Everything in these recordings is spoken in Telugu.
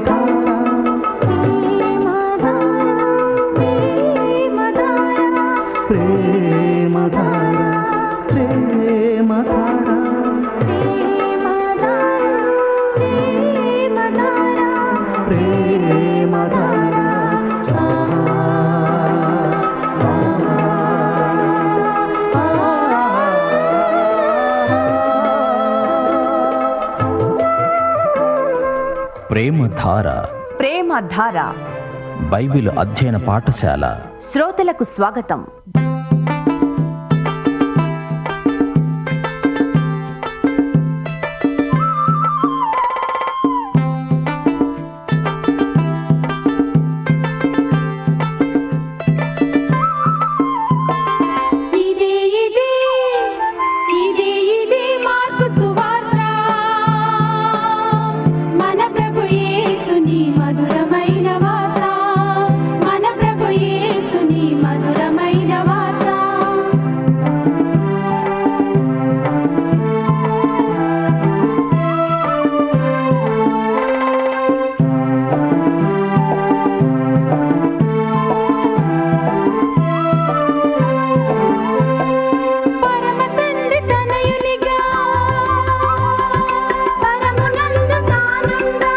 ప్రేమధార ప్రేమధార ప్రేమధార ప్రేమ ధార బైబిల్ అధ్యయన పాఠశాల శ్రోతలకు స్వాగతం ఇదే ఇదే ఇదే ఇదే మార్కు సువార్త మన ప్రభు యేసుని మధురమైన వార్త మన ప్రభు యేసుని మధురమైన వార్త పరమ తండ్రి తనయునిగా పరమునందు తానుండా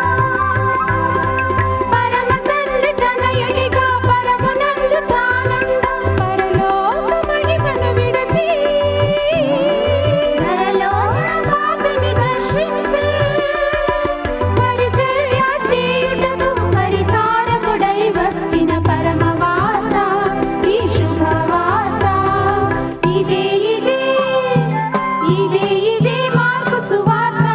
పరమ తండ్రి తనయునిగా పరమునందు తానుండా పరలోక మహిమను విడచి నరలోక పాపిని దర్శించి పరిచర్య చేయుటకు పరిచారకుడై వచ్చిన పరమ వార్త ఈ శుభవార్త ఇదే ఇదే ఇదే ఇదే మార్పు సువార్త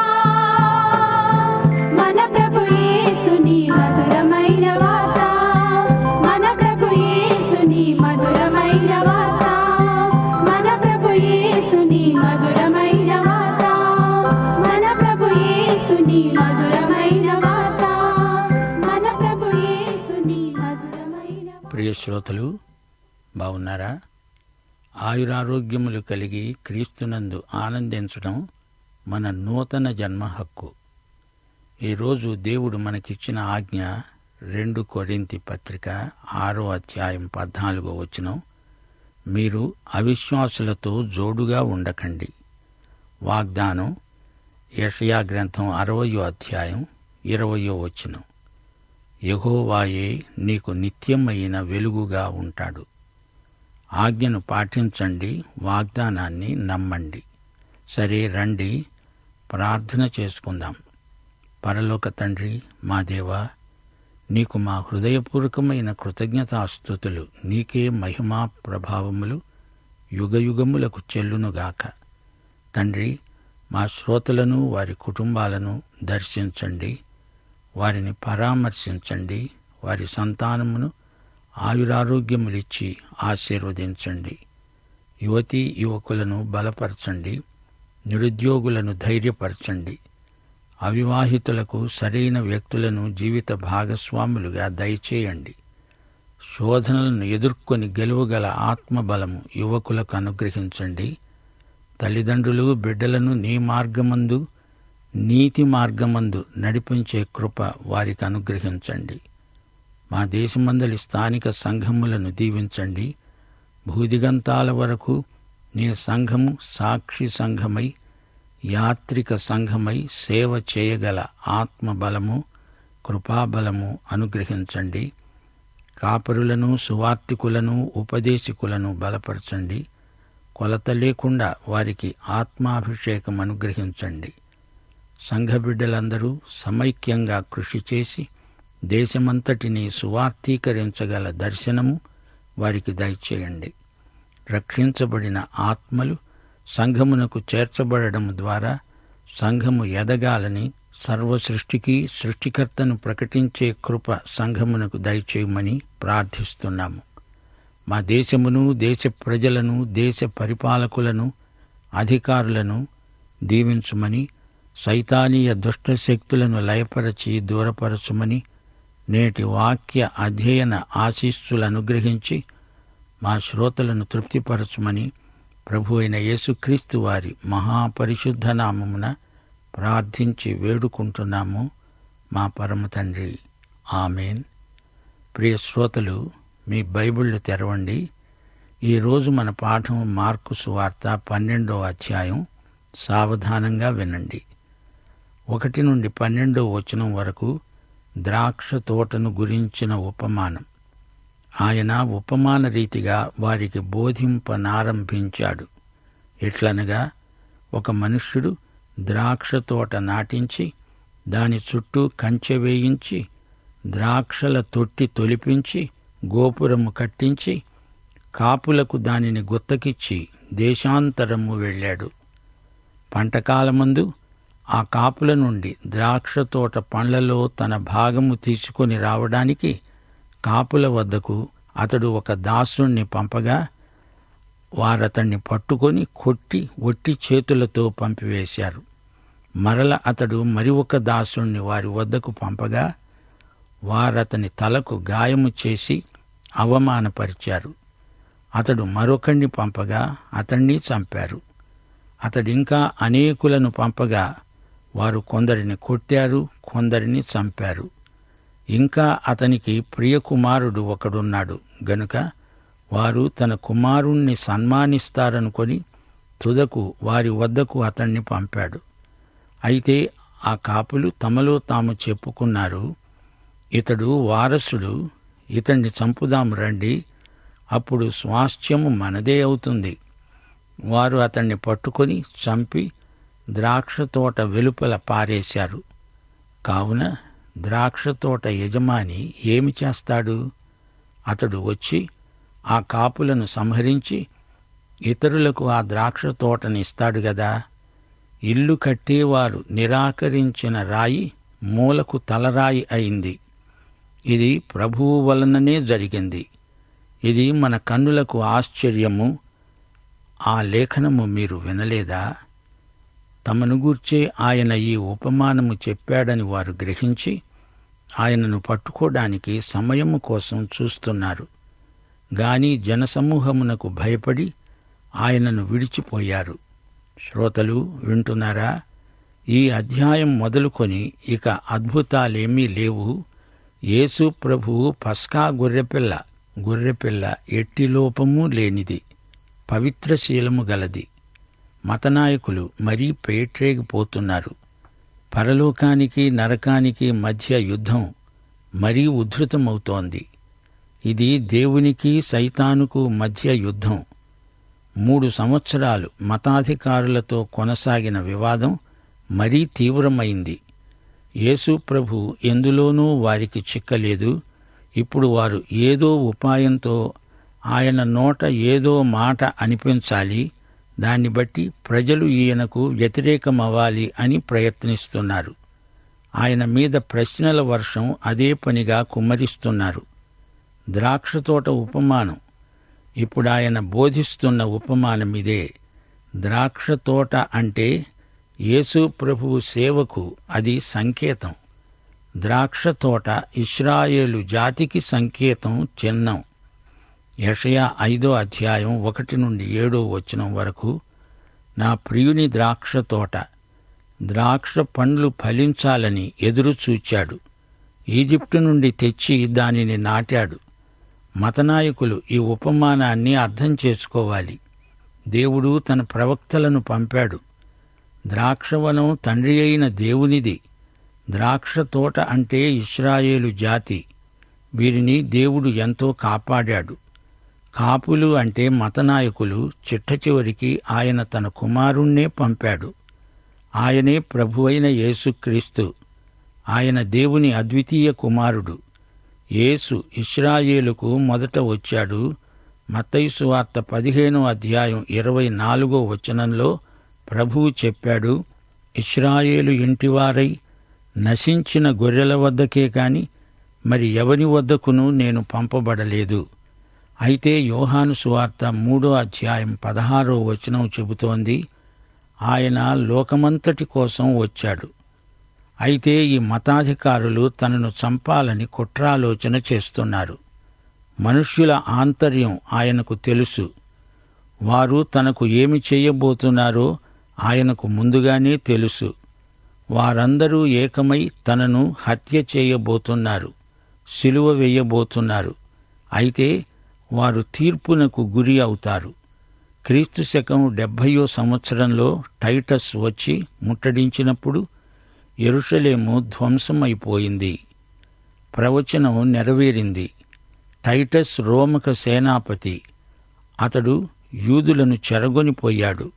మన ప్రభు యేసుని మధురమైన వార్త మన ప్రభు యేసుని మధురమైన వార్త మన ప్రభు యేసుని మధురమైన వార్త మన ప్రభు యేసుని మధురమైన వార్త మన ప్రభు యేసుని మధురమైన ప్రియ శ్రోతలు బాగున్నారా ఆయురారోగ్యములు కలిగి క్రీస్తునందు ఆనందించడం మన నూతన జన్మ హక్కు ఈరోజు దేవుడు మనకిచ్చిన ఆజ్ఞ రెండు కొరింతి పత్రిక ఆరో అధ్యాయం పద్నాలుగో వచనం మీరు అవిశ్వాసులతో జోడుగా ఉండకండి వాగ్దానం యషయా గ్రంథం అరవయో అధ్యాయం ఇరవయో వచనం యెహోవాయే నీకు నిత్యమైన వెలుగుగా ఉంటాడు ఆజ్ఞను పాటించండి వాగ్దానాన్ని నమ్మండి సరే రండి ప్రార్థన చేసుకుందాం పరలోక తండ్రి మా దేవా నీకు మా హృదయపూర్వకమైన కృతజ్ఞతాస్థుతులు నీకే మహిమా ప్రభావములు యుగయుగములకు చెల్లునుగాక తండ్రి మా శ్రోతలను వారి కుటుంబాలను దర్శించండి వారిని పరామర్శించండి వారి సంతానమును ఆయురారోగ్యములిచ్చి ఆశీర్వదించండి యువతీ యువకులను బలపరచండి నిరుద్యోగులను ధైర్యపరచండి అవివాహితులకు సరైన వ్యక్తులను జీవిత భాగస్వాములుగా దయచేయండి శోధనలను ఎదుర్కొని గెలువగల ఆత్మబలము యువకులకు అనుగ్రహించండి తల్లిదండ్రులు బిడ్డలను నీ మార్గమందు నీతి మార్గమందు నడిపించే కృప వారికి అనుగ్రహించండి మా దేశమందలి స్థానిక సంఘములను దీవించండి భూదిగంతాల వరకు నీ సంఘము సాక్షి సంఘమై యాత్రిక సంఘమై సేవ చేయగల ఆత్మబలము కృపాబలము అనుగ్రహించండి కాపరులను సువార్తికులను ఉపదేశకులను బలపరచండి కొలత లేకుండా వారికి ఆత్మాభిషేకం అనుగ్రహించండి సంఘ బిడ్డలందరూ సమైక్యంగా కృషి చేసి దేశమంతటిని సువార్థీకరించగల దర్శనము వారికి దయచేయండి రక్షించబడిన ఆత్మలు సంఘమునకు చేర్చబడడం ద్వారా సంఘము ఎదగాలని సర్వ సృష్టికి సృష్టికర్తను ప్రకటించే కృప సంఘమునకు దయచేయమని ప్రార్థిస్తున్నాము మా దేశమును దేశ ప్రజలను దేశ పరిపాలకులను అధికారులను దీవించుమని సైతానీయ దుష్ట శక్తులను లయపరచి దూరపరచుమని నేటి వాక్య అధ్యయన ఆశీస్సులు అనుగ్రహించి మా శ్రోతలను తృప్తిపరచుమని ప్రభు అయిన యేసుక్రీస్తు వారి మహాపరిశుద్ధ నామమున ప్రార్థించి వేడుకుంటున్నాము మా పరమ తండ్రి ఆమెన్ ప్రియ శ్రోతలు మీ బైబిళ్లు తెరవండి ఈరోజు మన పాఠం మార్కు సువార్త పన్నెండో అధ్యాయం సావధానంగా వినండి ఒకటి నుండి పన్నెండో వచనం వరకు ద్రాక్ష తోటను గురించిన ఉపమానం ఆయన ఉపమాన రీతిగా వారికి బోధింపనారంభించాడు ఎట్లనగా ఒక మనుష్యుడు ద్రాక్ష తోట నాటించి దాని చుట్టూ కంచె వేయించి ద్రాక్షల తొట్టి తొలిపించి గోపురము కట్టించి కాపులకు దానిని గుత్తకిచ్చి దేశాంతరము వెళ్ళాడు పంటకాలమందు ఆ కాపుల నుండి ద్రాక్ష తోట పండ్లలో తన భాగము తీసుకొని రావడానికి కాపుల వద్దకు అతడు ఒక దాసుణ్ణి పంపగా వారతన్ని పట్టుకొని కొట్టి ఒట్టి చేతులతో పంపివేశారు మరల అతడు మరి ఒక దాసుణ్ణి వారి వద్దకు పంపగా వారతని తలకు గాయము చేసి అవమానపరిచారు అతడు మరొకణ్ణి పంపగా అతణ్ణి చంపారు అతడింకా అనేకులను పంపగా వారు కొందరిని కొట్టారు కొందరిని చంపారు ఇంకా అతనికి ప్రియకుమారుడు ఒకడున్నాడు గనుక వారు తన కుమారుణ్ణి సన్మానిస్తారనుకొని తుదకు వారి వద్దకు అతణ్ణి పంపాడు అయితే ఆ కాపులు తమలో తాము చెప్పుకున్నారు ఇతడు వారసుడు ఇతన్ని చంపుదాం రండి అప్పుడు స్వాస్థ్యము మనదే అవుతుంది వారు అతన్ని పట్టుకొని చంపి ద్రాక్ష తోట వెలుపల పారేశారు కావున ద్రాక్ష తోట యజమాని ఏమి చేస్తాడు అతడు వచ్చి ఆ కాపులను సంహరించి ఇతరులకు ఆ ద్రాక్ష తోటనిస్తాడు గదా ఇల్లు కట్టేవారు నిరాకరించిన రాయి మూలకు తలరాయి అయింది ఇది ప్రభువు వలననే జరిగింది ఇది మన కన్నులకు ఆశ్చర్యము ఆ లేఖనము మీరు వినలేదా తమను గూర్చే ఆయన ఈ ఉపమానము చెప్పాడని వారు గ్రహించి ఆయనను పట్టుకోవడానికి సమయము కోసం చూస్తున్నారు గాని జనసమూహమునకు భయపడి ఆయనను విడిచిపోయారు శ్రోతలు వింటున్నారా ఈ అధ్యాయం మొదలుకొని ఇక అద్భుతాలేమీ లేవు యేసు ప్రభువు పస్కా గొర్రెపిల్ల గొర్రెపిల్ల ఎట్టి లోపము లేనిది పవిత్రశీలము గలది మతనాయకులు మరీ పేట్రేగిపోతున్నారు పరలోకానికి నరకానికి మధ్య యుద్ధం మరీ ఉద్ధృతమవుతోంది ఇది దేవునికి సైతానుకు మధ్య యుద్ధం మూడు సంవత్సరాలు మతాధికారులతో కొనసాగిన వివాదం మరీ తీవ్రమైంది యేసు ప్రభు ఎందులోనూ వారికి చిక్కలేదు ఇప్పుడు వారు ఏదో ఉపాయంతో ఆయన నోట ఏదో మాట అనిపించాలి దాన్ని బట్టి ప్రజలు ఈయనకు వ్యతిరేకమవ్వాలి అని ప్రయత్నిస్తున్నారు ఆయన మీద ప్రశ్నల వర్షం అదే పనిగా కుమ్మరిస్తున్నారు ద్రాక్షతోట ఉపమానం ఇప్పుడు ఆయన బోధిస్తున్న ఉపమానమిదే ద్రాక్షతోట అంటే యేసు ప్రభువు సేవకు అది సంకేతం ద్రాక్ష తోట ఇస్రాయేలు జాతికి సంకేతం చిహ్నం యషయా ఐదో అధ్యాయం ఒకటి నుండి ఏడో వచనం వరకు నా ప్రియుని ద్రాక్ష తోట ద్రాక్ష పండ్లు ఫలించాలని ఎదురు చూచాడు ఈజిప్టు నుండి తెచ్చి దానిని నాటాడు మతనాయకులు ఈ ఉపమానాన్ని అర్థం చేసుకోవాలి దేవుడు తన ప్రవక్తలను పంపాడు ద్రాక్షవనం తండ్రి అయిన దేవునిది ద్రాక్ష తోట అంటే ఇస్రాయేలు జాతి వీరిని దేవుడు ఎంతో కాపాడాడు కాపులు అంటే మతనాయకులు చిట్ట చివరికి ఆయన తన కుమారుణ్ణే పంపాడు ఆయనే ప్రభువైన యేసుక్రీస్తు ఆయన దేవుని అద్వితీయ కుమారుడు యేసు ఇస్రాయేలుకు మొదట వచ్చాడు మత్తయి వార్త పదిహేనో అధ్యాయం ఇరవై నాలుగో వచనంలో ప్రభువు చెప్పాడు ఇస్రాయేలు ఇంటివారై నశించిన గొర్రెల వద్దకే కాని మరి ఎవని వద్దకును నేను పంపబడలేదు అయితే యోహాను సువార్త మూడో అధ్యాయం పదహారో వచనం చెబుతోంది ఆయన లోకమంతటి కోసం వచ్చాడు అయితే ఈ మతాధికారులు తనను చంపాలని కుట్రాలోచన చేస్తున్నారు మనుష్యుల ఆంతర్యం ఆయనకు తెలుసు వారు తనకు ఏమి చేయబోతున్నారో ఆయనకు ముందుగానే తెలుసు వారందరూ ఏకమై తనను హత్య చేయబోతున్నారు సిలువ వేయబోతున్నారు అయితే వారు తీర్పునకు గురి అవుతారు క్రీస్తు శకం డెబ్భయో సంవత్సరంలో టైటస్ వచ్చి ముట్టడించినప్పుడు ఎరుషలేము ధ్వంసమైపోయింది ప్రవచనం నెరవేరింది టైటస్ రోమక సేనాపతి అతడు యూదులను చెరగొనిపోయాడు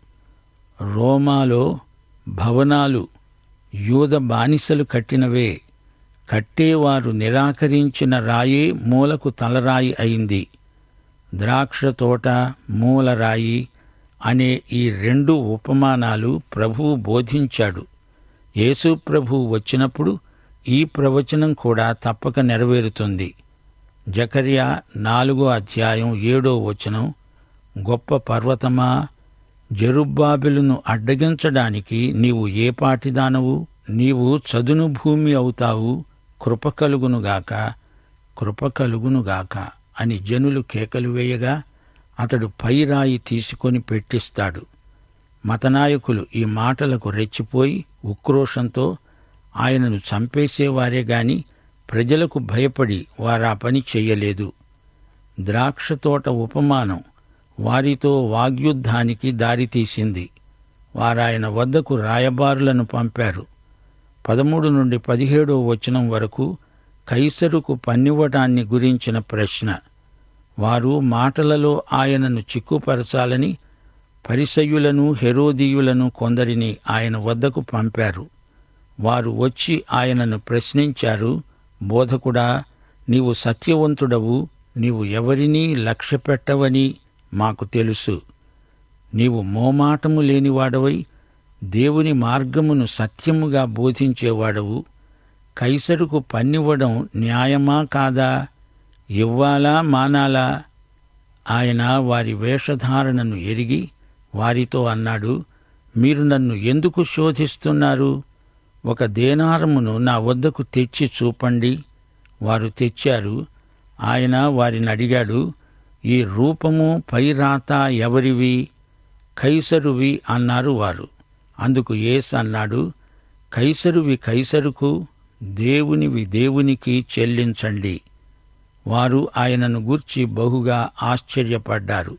రోమాలో భవనాలు యూద బానిసలు కట్టినవే కట్టేవారు నిరాకరించిన రాయే మూలకు తలరాయి అయింది ద్రాక్ష తోట మూలరాయి అనే ఈ రెండు ఉపమానాలు ప్రభువు బోధించాడు యేసు ప్రభువు వచ్చినప్పుడు ఈ ప్రవచనం కూడా తప్పక నెరవేరుతుంది జకర్యా నాలుగో అధ్యాయం ఏడో వచనం గొప్ప పర్వతమా జరుబ్బాబెలును అడ్డగించడానికి నీవు ఏ పాటిదానవు నీవు చదును భూమి అవుతావు కృప కలుగునుగాక కృప కలుగునుగాక అని జనులు కేకలు వేయగా అతడు పైరాయి తీసుకొని పెట్టిస్తాడు మతనాయకులు ఈ మాటలకు రెచ్చిపోయి ఉక్రోషంతో ఆయనను చంపేసేవారే గాని ప్రజలకు భయపడి వారా పని చెయ్యలేదు ద్రాక్ష తోట ఉపమానం వారితో వాగ్యుద్ధానికి దారితీసింది వారాయన వద్దకు రాయబారులను పంపారు పదమూడు నుండి పదిహేడో వచనం వరకు కైసరుకు పన్నివ్వటాన్ని గురించిన ప్రశ్న వారు మాటలలో ఆయనను చిక్కుపరచాలని పరిసయ్యులను హెరోదీయులను కొందరిని ఆయన వద్దకు పంపారు వారు వచ్చి ఆయనను ప్రశ్నించారు బోధకుడా నీవు సత్యవంతుడవు నీవు ఎవరినీ లక్ష్యపెట్టవని మాకు తెలుసు నీవు మోమాటము లేనివాడవై దేవుని మార్గమును సత్యముగా బోధించేవాడవు కైసరుకు పన్నివ్వడం న్యాయమా కాదా ఇవ్వాలా మానాలా ఆయన వారి వేషధారణను ఎరిగి వారితో అన్నాడు మీరు నన్ను ఎందుకు శోధిస్తున్నారు ఒక దేనారమును నా వద్దకు తెచ్చి చూపండి వారు తెచ్చారు ఆయన వారిని అడిగాడు ఈ రూపము పైరాత ఎవరివి కైసరువి అన్నారు వారు అందుకు యేస్ అన్నాడు కైసరువి కైసరుకు దేవునివి దేవునికి చెల్లించండి వారు ఆయనను గూర్చి బహుగా ఆశ్చర్యపడ్డారు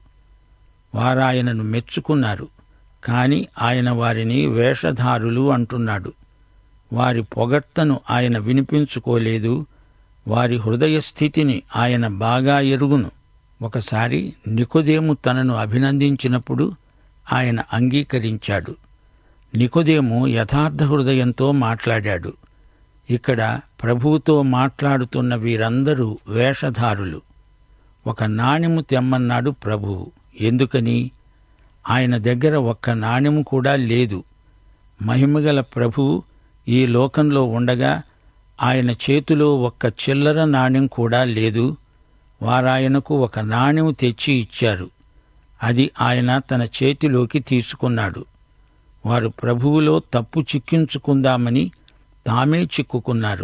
వారాయనను మెచ్చుకున్నారు కాని ఆయన వారిని వేషధారులు అంటున్నాడు వారి పొగట్టను ఆయన వినిపించుకోలేదు వారి హృదయ స్థితిని ఆయన బాగా ఎరుగును ఒకసారి నికోదేము తనను అభినందించినప్పుడు ఆయన అంగీకరించాడు నికోదేము యథార్థ హృదయంతో మాట్లాడాడు ఇక్కడ ప్రభువుతో మాట్లాడుతున్న వీరందరూ వేషధారులు ఒక నాణెము తెమ్మన్నాడు ప్రభువు ఎందుకని ఆయన దగ్గర ఒక్క నాణెము కూడా లేదు మహిమగల ప్రభువు ఈ లోకంలో ఉండగా ఆయన చేతిలో ఒక్క చిల్లర నాణెం కూడా లేదు వారాయనకు ఒక నాణెం తెచ్చి ఇచ్చారు అది ఆయన తన చేతిలోకి తీసుకున్నాడు వారు ప్రభువులో తప్పు చిక్కించుకుందామని తామే చిక్కుకున్నారు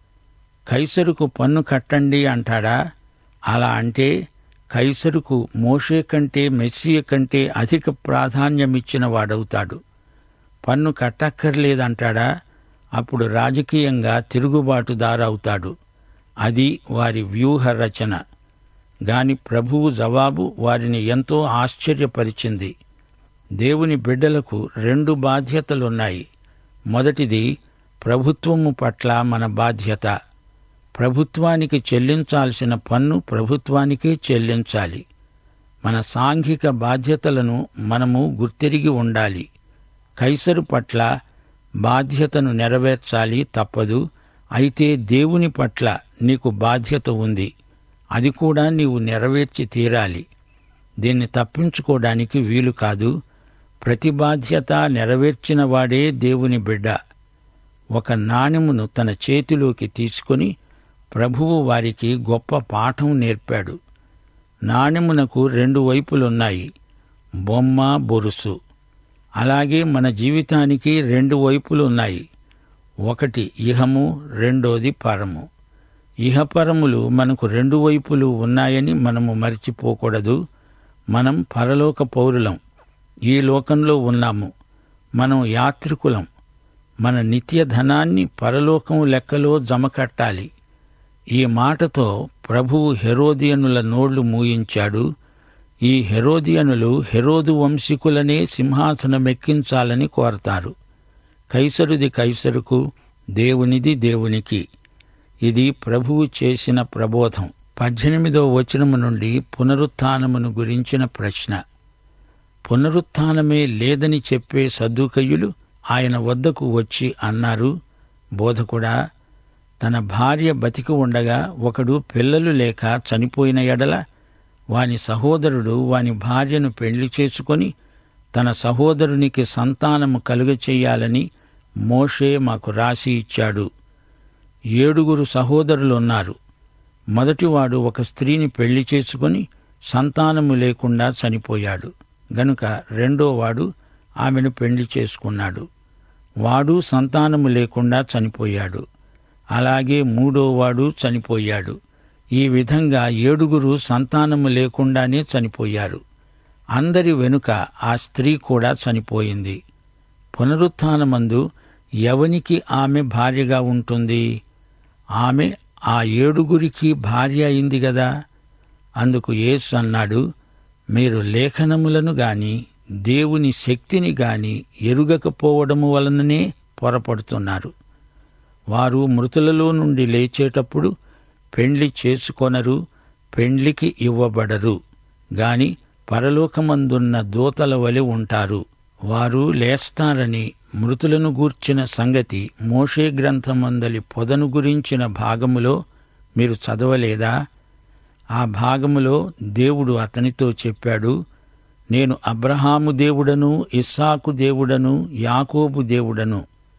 కైసరుకు పన్ను కట్టండి అంటాడా అలా అంటే కైసరుకు మోషే కంటే మెస్సియ కంటే అధిక ప్రాధాన్యమిచ్చిన వాడవుతాడు పన్ను కట్టక్కర్లేదంటాడా అప్పుడు రాజకీయంగా తిరుగుబాటుదారవుతాడు అది వారి వ్యూహ రచన గాని ప్రభువు జవాబు వారిని ఎంతో ఆశ్చర్యపరిచింది దేవుని బిడ్డలకు రెండు బాధ్యతలున్నాయి మొదటిది ప్రభుత్వము పట్ల మన బాధ్యత ప్రభుత్వానికి చెల్లించాల్సిన పన్ను ప్రభుత్వానికే చెల్లించాలి మన సాంఘిక బాధ్యతలను మనము గుర్తెరిగి ఉండాలి కైసరు పట్ల బాధ్యతను నెరవేర్చాలి తప్పదు అయితే దేవుని పట్ల నీకు బాధ్యత ఉంది అది కూడా నీవు నెరవేర్చి తీరాలి దీన్ని తప్పించుకోవడానికి వీలు కాదు ప్రతి బాధ్యత నెరవేర్చిన వాడే దేవుని బిడ్డ ఒక నాణెమును తన చేతిలోకి తీసుకొని ప్రభువు వారికి గొప్ప పాఠం నేర్పాడు నాణెమునకు రెండు వైపులున్నాయి బొమ్మ బొరుసు అలాగే మన జీవితానికి రెండు వైపులున్నాయి ఒకటి ఇహము రెండోది పరము ఇహపరములు మనకు రెండు వైపులు ఉన్నాయని మనము మరిచిపోకూడదు మనం పరలోక పౌరులం ఈ లోకంలో ఉన్నాము మనం యాత్రికులం మన నిత్య ధనాన్ని పరలోకం లెక్కలో జమకట్టాలి ఈ మాటతో ప్రభువు హెరోదియనుల నోళ్లు మూయించాడు ఈ హెరోదియనులు హెరోదు వంశీకులనే సింహాసనమెక్కించాలని కోరతారు కైసరుది కైసరుకు దేవునిది దేవునికి ఇది ప్రభువు చేసిన ప్రబోధం పద్దెనిమిదో వచనము నుండి పునరుత్థానమును గురించిన ప్రశ్న పునరుత్థానమే లేదని చెప్పే సద్దుకయ్యులు ఆయన వద్దకు వచ్చి అన్నారు బోధకుడా తన భార్య బతికి ఉండగా ఒకడు పిల్లలు లేక చనిపోయిన ఎడల వాని సహోదరుడు వాని భార్యను పెళ్లి చేసుకొని తన సహోదరునికి సంతానము కలుగచేయాలని మోషే మాకు రాసి ఇచ్చాడు ఏడుగురు సహోదరులున్నారు మొదటివాడు ఒక స్త్రీని పెళ్లి చేసుకుని సంతానము లేకుండా చనిపోయాడు గనుక రెండోవాడు ఆమెను పెళ్లి చేసుకున్నాడు వాడు సంతానము లేకుండా చనిపోయాడు అలాగే మూడోవాడు చనిపోయాడు ఈ విధంగా ఏడుగురు సంతానము లేకుండానే చనిపోయారు అందరి వెనుక ఆ స్త్రీ కూడా చనిపోయింది పునరుత్థానమందు ఎవనికి ఆమె భార్యగా ఉంటుంది ఆమె ఆ ఏడుగురికి భార్య అయింది గదా అందుకు యేసు అన్నాడు మీరు లేఖనములను గాని దేవుని శక్తిని గాని ఎరుగకపోవడము వలననే పొరపడుతున్నారు వారు మృతులలో నుండి లేచేటప్పుడు పెండ్లి చేసుకొనరు పెండ్లికి ఇవ్వబడరు గాని పరలోకమందున్న దూతల వలె ఉంటారు వారు లేస్తారని మృతులను గూర్చిన సంగతి మోషే గ్రంథమందలి పొదను గురించిన భాగములో మీరు చదవలేదా ఆ భాగములో దేవుడు అతనితో చెప్పాడు నేను అబ్రహాము దేవుడను ఇస్సాకు దేవుడను యాకోబు దేవుడను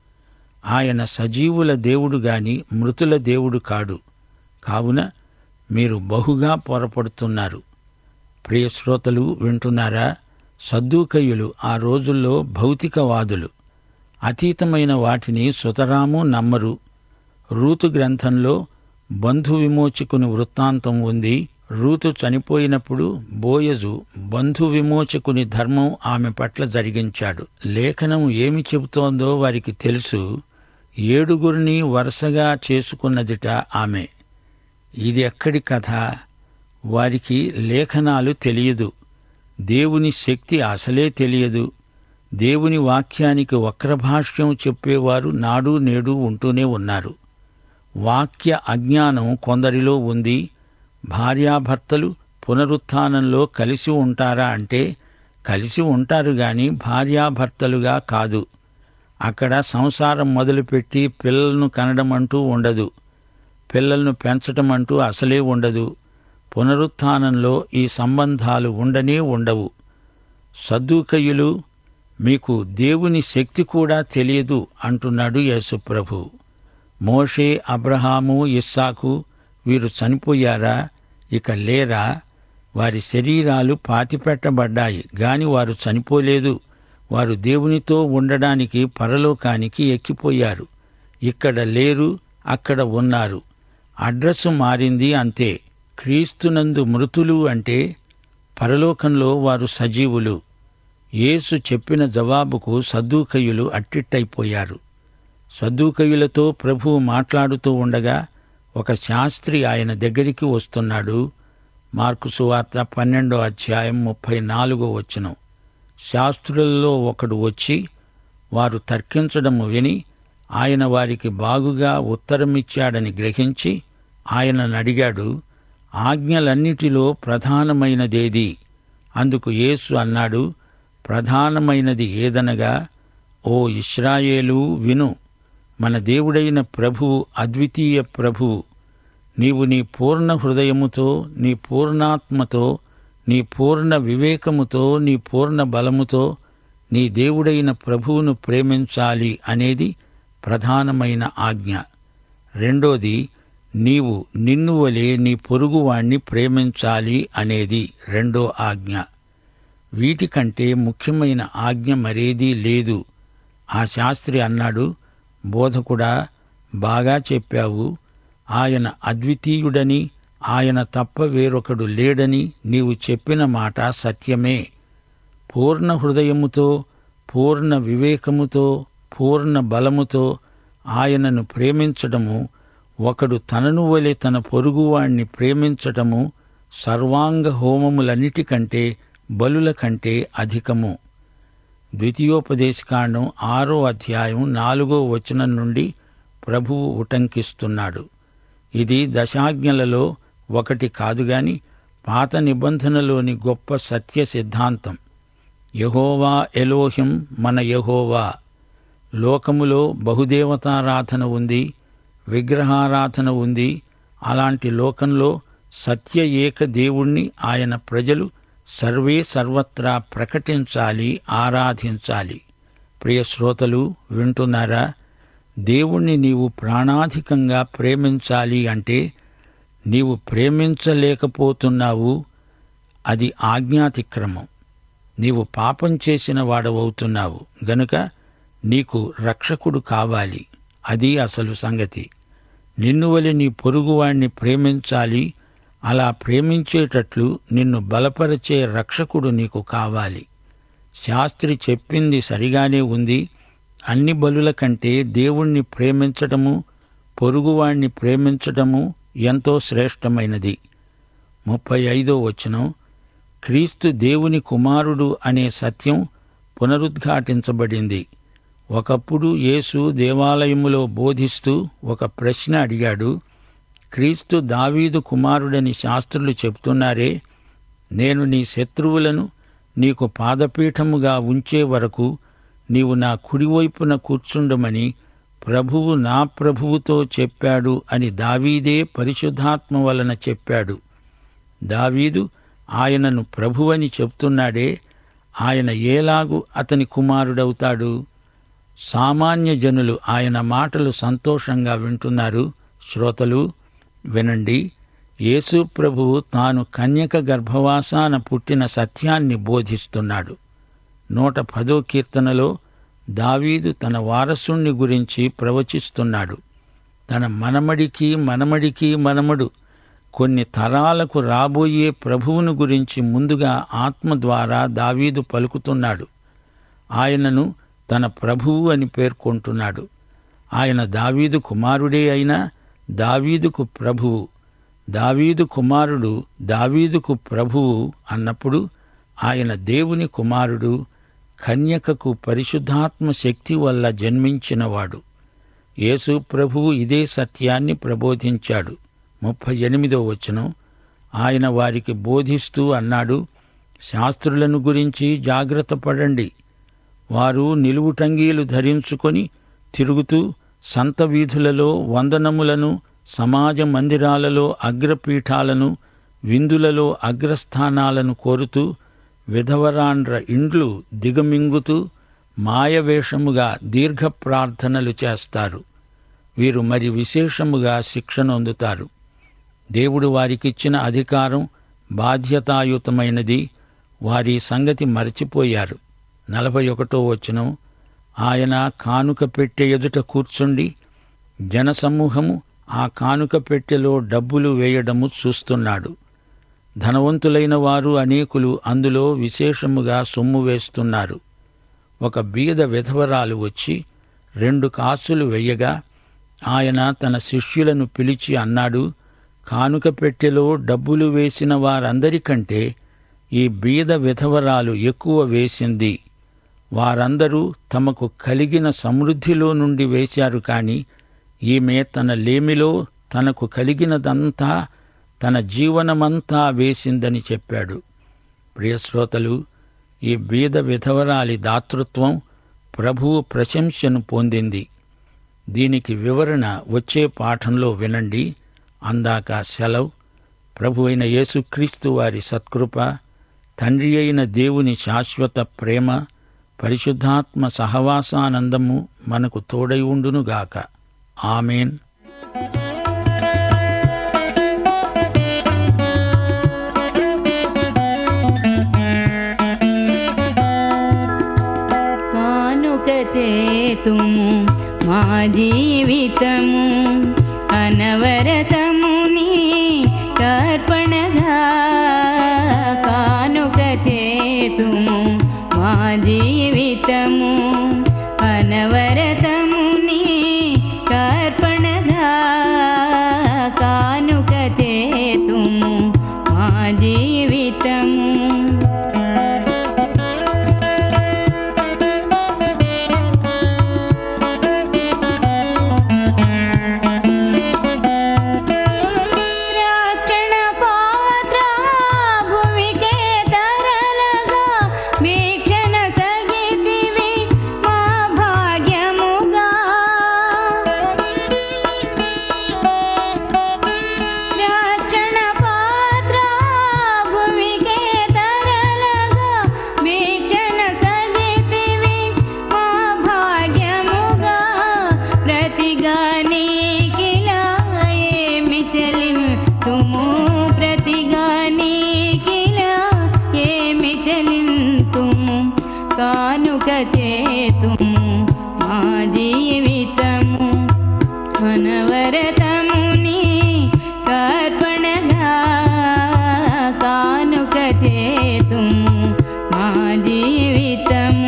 ఆయన సజీవుల దేవుడు గాని మృతుల దేవుడు కాడు కావున మీరు బహుగా పొరపడుతున్నారు ప్రియ శ్రోతలు వింటున్నారా సద్దూకయ్యులు ఆ రోజుల్లో భౌతికవాదులు అతీతమైన వాటిని సుతరాము నమ్మరు రూతు గ్రంథంలో బంధు విమోచకుని వృత్తాంతం ఉంది రూతు చనిపోయినప్పుడు బోయజు బంధు విమోచకుని ధర్మం ఆమె పట్ల జరిగించాడు లేఖనం ఏమి చెబుతోందో వారికి తెలుసు ఏడుగురిని వరుసగా చేసుకున్నదిట ఆమె ఇది ఎక్కడి కథ వారికి లేఖనాలు తెలియదు దేవుని శక్తి అసలే తెలియదు దేవుని వాక్యానికి వక్రభాష్యం చెప్పేవారు నాడు నేడు ఉంటూనే ఉన్నారు వాక్య అజ్ఞానం కొందరిలో ఉంది భార్యాభర్తలు పునరుత్థానంలో కలిసి ఉంటారా అంటే కలిసి ఉంటారు గాని భార్యాభర్తలుగా కాదు అక్కడ సంసారం మొదలుపెట్టి పిల్లలను కనడం అంటూ ఉండదు పిల్లలను పెంచటం అంటూ అసలే ఉండదు పునరుత్థానంలో ఈ సంబంధాలు ఉండనే ఉండవు సద్దూకయ్యులు మీకు దేవుని శక్తి కూడా తెలియదు అంటున్నాడు యేసుప్రభు మోషే అబ్రహాము ఇస్సాకు వీరు చనిపోయారా ఇక లేరా వారి శరీరాలు పాతిపెట్టబడ్డాయి గాని వారు చనిపోలేదు వారు దేవునితో ఉండడానికి పరలోకానికి ఎక్కిపోయారు ఇక్కడ లేరు అక్కడ ఉన్నారు అడ్రస్ మారింది అంతే క్రీస్తునందు మృతులు అంటే పరలోకంలో వారు సజీవులు యేసు చెప్పిన జవాబుకు సద్దూకయ్యులు అట్టిట్టయిపోయారు సద్దూకయ్యులతో ప్రభువు మాట్లాడుతూ ఉండగా ఒక శాస్త్రి ఆయన దగ్గరికి వస్తున్నాడు మార్కు సువార్త పన్నెండో అధ్యాయం ముప్పై నాలుగో వచనం శాస్త్రులలో ఒకడు వచ్చి వారు తర్కించడము విని ఆయన వారికి బాగుగా ఉత్తరమిచ్చాడని గ్రహించి ఆయనను అడిగాడు ఆజ్ఞలన్నిటిలో ప్రధానమైనదేది అందుకు యేసు అన్నాడు ప్రధానమైనది ఏదనగా ఓ ఇస్రాయేలు విను మన దేవుడైన ప్రభువు అద్వితీయ ప్రభువు నీవు నీ పూర్ణ హృదయముతో నీ పూర్ణాత్మతో నీ పూర్ణ వివేకముతో నీ పూర్ణ బలముతో నీ దేవుడైన ప్రభువును ప్రేమించాలి అనేది ప్రధానమైన ఆజ్ఞ రెండోది నీవు నిన్ను వలె నీ పొరుగువాణ్ణి ప్రేమించాలి అనేది రెండో ఆజ్ఞ వీటికంటే ముఖ్యమైన ఆజ్ఞ మరేదీ లేదు ఆ శాస్త్రి అన్నాడు బోధకుడా బాగా చెప్పావు ఆయన అద్వితీయుడని ఆయన తప్ప వేరొకడు లేడని నీవు చెప్పిన మాట సత్యమే పూర్ణ హృదయముతో పూర్ణ వివేకముతో పూర్ణ బలముతో ఆయనను ప్రేమించడము ఒకడు తనను వలె తన పొరుగువాణ్ణి ప్రేమించటము సర్వాంగ హోమములన్నిటికంటే బలుల కంటే అధికము ద్వితీయోపదేశకాండం ఆరో అధ్యాయం నాలుగో వచనం నుండి ప్రభువు ఉటంకిస్తున్నాడు ఇది దశాజ్ఞలలో ఒకటి కాదుగాని పాత నిబంధనలోని గొప్ప సత్య సిద్ధాంతం యహోవా ఎలోహిం మన యహోవా లోకములో బహుదేవతారాధన ఉంది విగ్రహారాధన ఉంది అలాంటి లోకంలో సత్య ఏక దేవుణ్ణి ఆయన ప్రజలు సర్వే సర్వత్రా ప్రకటించాలి ఆరాధించాలి ప్రియ శ్రోతలు వింటున్నారా దేవుణ్ణి నీవు ప్రాణాధికంగా ప్రేమించాలి అంటే నీవు ప్రేమించలేకపోతున్నావు అది ఆజ్ఞాతిక్రమం నీవు పాపం చేసిన వాడవవుతున్నావు గనుక నీకు రక్షకుడు కావాలి అది అసలు సంగతి నిన్ను వలె నీ పొరుగువాణ్ణి ప్రేమించాలి అలా ప్రేమించేటట్లు నిన్ను బలపరిచే రక్షకుడు నీకు కావాలి శాస్త్రి చెప్పింది సరిగానే ఉంది అన్ని బలుల కంటే దేవుణ్ణి ప్రేమించటము పొరుగువాణ్ణి ప్రేమించటము ఎంతో శ్రేష్టమైనది ముప్పై ఐదో వచనం క్రీస్తు దేవుని కుమారుడు అనే సత్యం పునరుద్ఘాటించబడింది ఒకప్పుడు యేసు దేవాలయములో బోధిస్తూ ఒక ప్రశ్న అడిగాడు క్రీస్తు దావీదు కుమారుడని శాస్త్రులు చెప్తున్నారే నేను నీ శత్రువులను నీకు పాదపీఠముగా ఉంచే వరకు నీవు నా కుడివైపున కూర్చుండమని ప్రభువు నా ప్రభువుతో చెప్పాడు అని దావీదే పరిశుద్ధాత్మ వలన చెప్పాడు దావీదు ఆయనను ప్రభువని చెప్తున్నాడే ఆయన ఏలాగు అతని కుమారుడవుతాడు సామాన్య జనులు ఆయన మాటలు సంతోషంగా వింటున్నారు శ్రోతలు వినండి యేసు ప్రభువు తాను కన్యక గర్భవాసాన పుట్టిన సత్యాన్ని బోధిస్తున్నాడు నూట పదో కీర్తనలో దావీదు తన వారసుణ్ణి గురించి ప్రవచిస్తున్నాడు తన మనమడికి మనమడికి మనమడు కొన్ని తరాలకు రాబోయే ప్రభువును గురించి ముందుగా ఆత్మ ద్వారా దావీదు పలుకుతున్నాడు ఆయనను తన ప్రభువు అని పేర్కొంటున్నాడు ఆయన దావీదు కుమారుడే అయినా దావీదుకు ప్రభువు దావీదు కుమారుడు దావీదుకు ప్రభువు అన్నప్పుడు ఆయన దేవుని కుమారుడు కన్యకకు పరిశుద్ధాత్మ శక్తి వల్ల జన్మించినవాడు యేసు ప్రభువు ఇదే సత్యాన్ని ప్రబోధించాడు ముప్పై ఎనిమిదో వచనం ఆయన వారికి బోధిస్తూ అన్నాడు శాస్త్రులను గురించి జాగ్రత్త పడండి వారు నిలువుటంగీలు ధరించుకొని తిరుగుతూ సంత వీధులలో వందనములను సమాజ మందిరాలలో అగ్రపీఠాలను విందులలో అగ్రస్థానాలను కోరుతూ విధవరాండ్ర ఇండ్లు దిగమింగుతూ మాయవేషముగా దీర్ఘ ప్రార్థనలు చేస్తారు వీరు మరి విశేషముగా శిక్షనొందుతారు దేవుడు వారికిచ్చిన అధికారం బాధ్యతాయుతమైనది వారి సంగతి మరచిపోయారు నలభై ఒకటో వచనం ఆయన కానుక పెట్టె ఎదుట కూర్చుండి జనసమూహము ఆ కానుక పెట్టెలో డబ్బులు వేయడము చూస్తున్నాడు ధనవంతులైన వారు అనేకులు అందులో విశేషముగా సొమ్ము వేస్తున్నారు ఒక బీద విధవరాలు వచ్చి రెండు కాసులు వెయ్యగా ఆయన తన శిష్యులను పిలిచి అన్నాడు కానుక పెట్టెలో డబ్బులు వేసిన వారందరికంటే ఈ బీద విధవరాలు ఎక్కువ వేసింది వారందరూ తమకు కలిగిన సమృద్ధిలో నుండి వేశారు కాని ఈమె తన లేమిలో తనకు కలిగినదంతా తన జీవనమంతా వేసిందని చెప్పాడు ప్రియశ్రోతలు ఈ బీద విధవరాలి దాతృత్వం ప్రభువు ప్రశంసను పొందింది దీనికి వివరణ వచ్చే పాఠంలో వినండి అందాక సెలవు ప్రభు అయిన యేసుక్రీస్తు వారి సత్కృప తండ్రి అయిన దేవుని శాశ్వత ప్రేమ పరిశుద్ధాత్మ సహవాసానందము మనకు తోడై ఉండునుగాక ఆమెన్ కానుక చేతుము మా జీవితము అనవరతముని తర్పణగా కానుక చేతుము మా జీవితము అనవర అనవరతముని కర్పణగా కానుక చేతుము మా జీవితము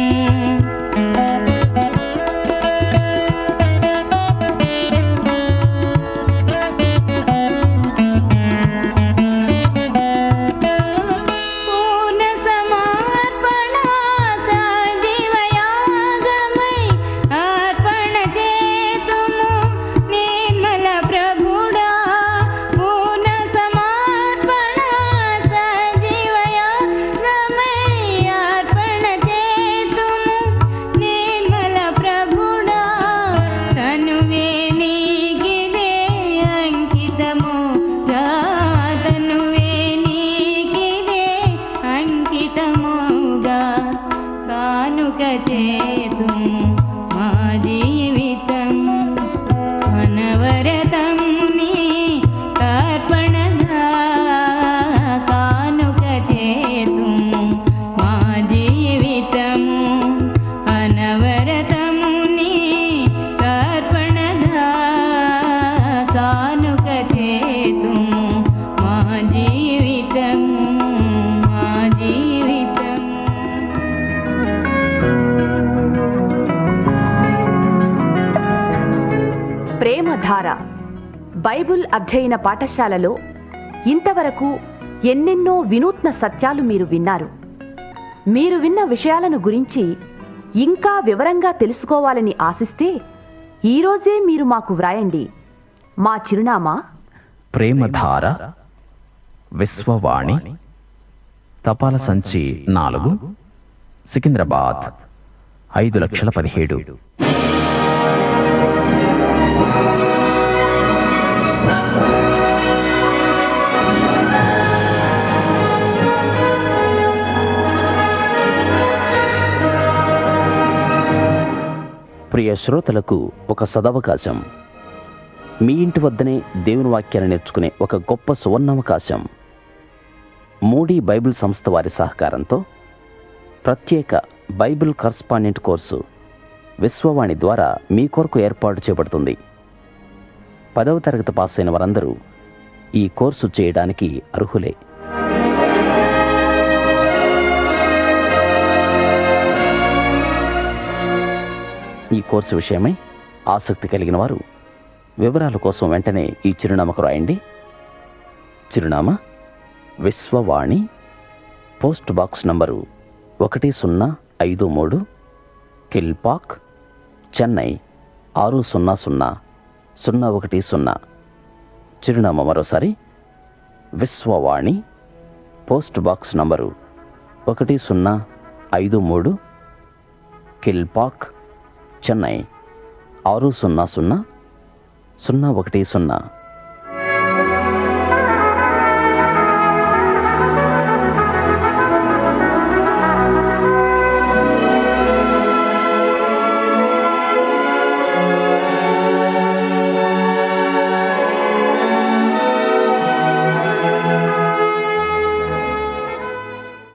పూర్ణ సమర్పణ సజీవయాగమై అర్పణ చేతుము నిర్మల ప్రభుడా పూర్ణ సమర్పణ సజీవయాగమై అర్పణ చేతుము నిర్మల ప్రభుడా తనువే నీకిదే అంకితము తనువే నీకిదే అంకితముగా కానుక చేతుము మా జీవితము అనవరతముని తర్పణగా కానుక చేతుము మా జీవితము అనవరతముని తర్పణగా కానుక చేతుము మా జీవితము మా జీవితము ప్రేమధార బైబుల్ అధ్యయన పాఠశాలలో ఇంతవరకు ఎన్నెన్నో వినూత్న సత్యాలు మీరు విన్నారు మీరు విన్న విషయాలను గురించి ఇంకా వివరంగా తెలుసుకోవాలని ఆశిస్తే ఈరోజే మీరు మాకు వ్రాయండి మా చిరునామా ప్రేమధార విశ్వవాణి తపాల సంచి నాలుగు సికింద్రాబాద్ ఐదు లక్షల పదిహేడు ప్రియ శ్రోతలకు ఒక సదవకాశం మీ ఇంటి వద్దనే దేవుని వాక్యాన్ని నేర్చుకునే ఒక గొప్ప సువర్ణావకాశం మూడీ బైబిల్ సంస్థ వారి సహకారంతో ప్రత్యేక బైబిల్ కరస్పాండెంట్ కోర్సు విశ్వవాణి ద్వారా మీ కొరకు ఏర్పాటు చేయబడుతుంది పదవ తరగతి పాస్ అయిన వారందరూ ఈ కోర్సు చేయడానికి అర్హులే ఈ కోర్సు విషయమై ఆసక్తి కలిగిన వారు వివరాల కోసం వెంటనే ఈ చిరునామాకు రాయండి చిరునామా విశ్వవాణి పోస్ట్ బాక్స్ నంబరు ఒకటి సున్నా ఐదు మూడు కిల్పాక్ చెన్నై ఆరు సున్నా సున్నా సున్నా ఒకటి సున్నా చిరునామా మరోసారి విశ్వవాణి పోస్ట్ బాక్స్ నంబరు ఒకటి సున్నా ఐదు మూడు కిల్పాక్ చెన్నై ఆరు సున్నా సున్నా సున్నా ఒకటి సున్నా